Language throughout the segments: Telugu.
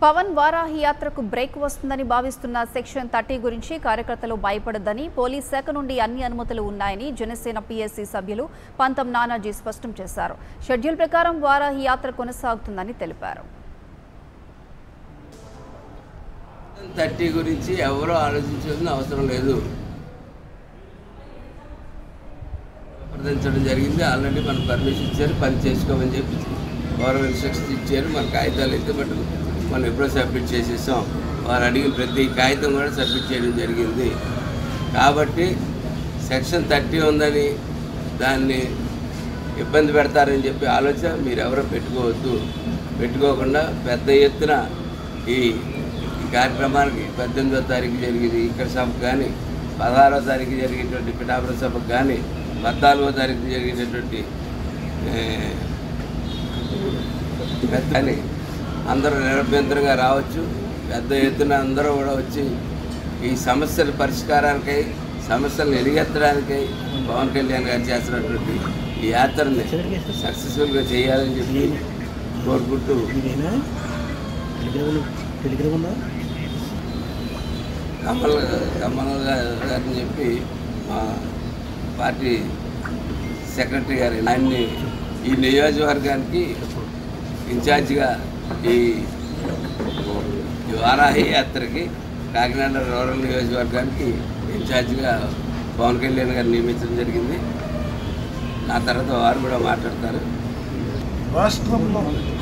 పవన్ వారాహి యాత్రకు బ్రేక్ వస్తుందని భావిస్తున్న సెక్షన్ థర్టీ గురించి కార్యకర్తలు భయపడొద్దని పోలీస్ శాఖ నుండి అన్ని అనుమతులు ఉన్నాయని జనసేన పీఎస్సీ సభ్యులు పంతం నానాజీ స్పష్టం చేశారు షెడ్యూల్ ప్రకారం వారాహి యాత్ర కొనసాగుతుందని తెలిపారు థర్టీ గురించి ఎవరూ ఆలోచించాల్సిన అవసరం లేదు ప్రదర్శించడం జరిగింది ఆల్రెడీ మన పర్మిషన్ ఇచ్చారు పని చేసుకోమని చెప్పి గవర్నమెంట్ ఇన్స్ట్రక్షన్స్ ఇచ్చారు మన కాగితాలు అయితే బట్ మనం ఎప్పుడో సబ్మిట్ చేసేసాం వారు అడిగిన ప్రతి కాగితం కూడా సబ్మిట్ చేయడం జరిగింది కాబట్టి సెక్షన్ థర్టీ ఉందని దాన్ని ఇబ్బంది పెడతారని చెప్పి ఆలోచన మీరు ఎవరో పెట్టుకోవద్దు పెట్టుకోకుండా పెద్ద ఎత్తున ఈ ఈ కార్యక్రమానికి పద్దెనిమిదో తారీఖు జరిగింది ఇక్కడ సభకు కానీ పదహారో తారీఖు జరిగేటువంటి పిఠాపురం సభకు కానీ పద్నాలుగో తారీఖు జరిగేటటువంటి ఏ, పెద్ద అని అందరూ నిరభ్యంతరంగా రావచ్చు పెద్ద ఎత్తున అందరూ కూడా వచ్చి ఈ సమస్యల పరిష్కారానికై సమస్యలను ఎరిగెత్తడానికై పవన్ కళ్యాణ్ గారు చేస్తున్నటువంటి ఈ యాత్రని సక్సెస్ఫుల్గా చేయాలని చెప్పి కోరుకుంటూ మీరేనా టెలిగ్రామ్ టెలిగ్రామ్ ఉందా కమల్ కమల్ గారిని చెప్పి మా పార్టీ సెక్రటరీ గారు ఆయన్ని ఈ నియోజకవర్గానికి ఇన్ఛార్జిగా ఈ ఈ వారాహి యాత్రకి కాకినాడ రూరల్ నియోజకవర్గానికి ఇన్ఛార్జిగా పవన్ కళ్యాణ్ గారిని నియమించడం జరిగింది నా తర్వాత వారు కూడా మాట్లాడతారు రాష్ట్రంలో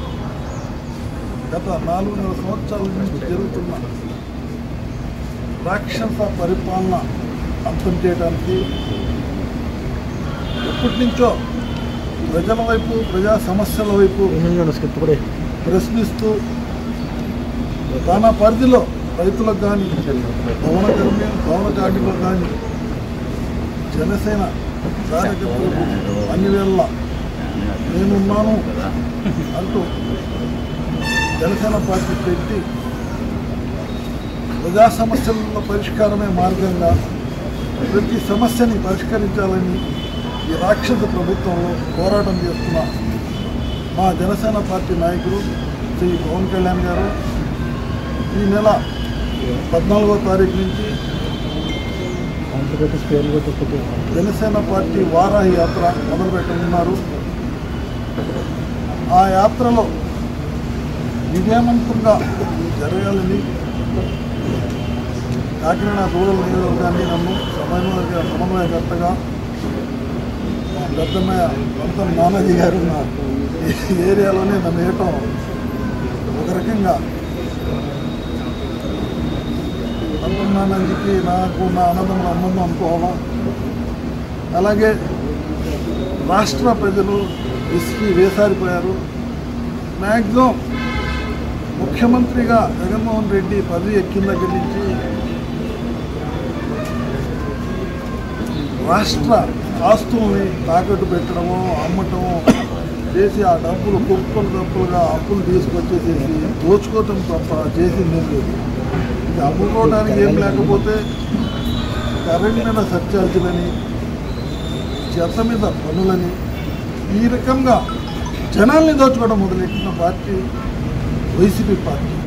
గత నాలుగున్నర సంవత్సరాల నుంచి జరుగుతున్న రాక్షస పరిపాలన అంతం చేయడానికి ఎప్పటి నుంచో ప్రజల వైపు ప్రజా సమస్యల వైపు చూడండి స్క్రిప్ట్ కూడా ప్రశ్నిస్తూ తన పరిధిలో రైతులకు కానీ భవన కర్మి భవన కార్మికులకు కానీ జనసేన కార్యకర్తలకు అన్ని వేళ నేనున్నాను అంటూ జనసేన పార్టీ పెట్టి ప్రజా సమస్యల పరిష్కారమే మార్గంగా ప్రతి సమస్యని పరిష్కరించాలని ఈ రాక్షస ప్రభుత్వంలో పోరాటం చేస్తున్న మా జనసేన పార్టీ నాయకులు శ్రీ పవన్ కళ్యాణ్ గారు ఈ నెల పద్నాలుగో తారీఖు నుంచి ఆంధ్రప్రదేశ్ పేర్లు కూడా తప్పితే జనసేన పార్టీ వారాహి యాత్ర మొదలుపెట్టనున్నారు ఆ యాత్రలో విజయవంతంగా జరగాలని కాకినాడ రూరల్ నియోజకవర్గాన్ని నన్ను సమన్వయ సమన్వయకర్తగా మా పెద్దన్నయ్య మొత్తం నానాజీ గారు నా ఈ ఏరియాలోనే నన్ను వేయటం ఒక రకంగా మొత్తం నానాజీకి నాకు నా అన్నదమ్ముల సంబంధం అనుకోవాలా అలాగే రాష్ట్ర ప్రజలు విసిగి వేసారిపోయారు మ్యాక్సిమం ముఖ్యమంత్రిగా జగన్మోహన్ రెడ్డి పదవి ఎక్కిన దగ్గర నుంచి రాష్ట్ర ఆస్తుల్ని తాకట్టు పెట్టడము అమ్మటము చేసి ఆ డబ్బులు కుప్పలు తప్పులుగా అప్పులు తీసుకొచ్చేసేసి దోచుకోవటం తప్ప చేసింది ఏం లేదు ఇక అమ్ముకోవడానికి ఏం లేకపోతే కరెంట్ మీద సర్చార్జీలని చెత్త మీద పనులని ఈ రకంగా జనాల్ని దోచుకోవడం మొదలెట్టిన పార్టీ వైసీపీ పార్టీ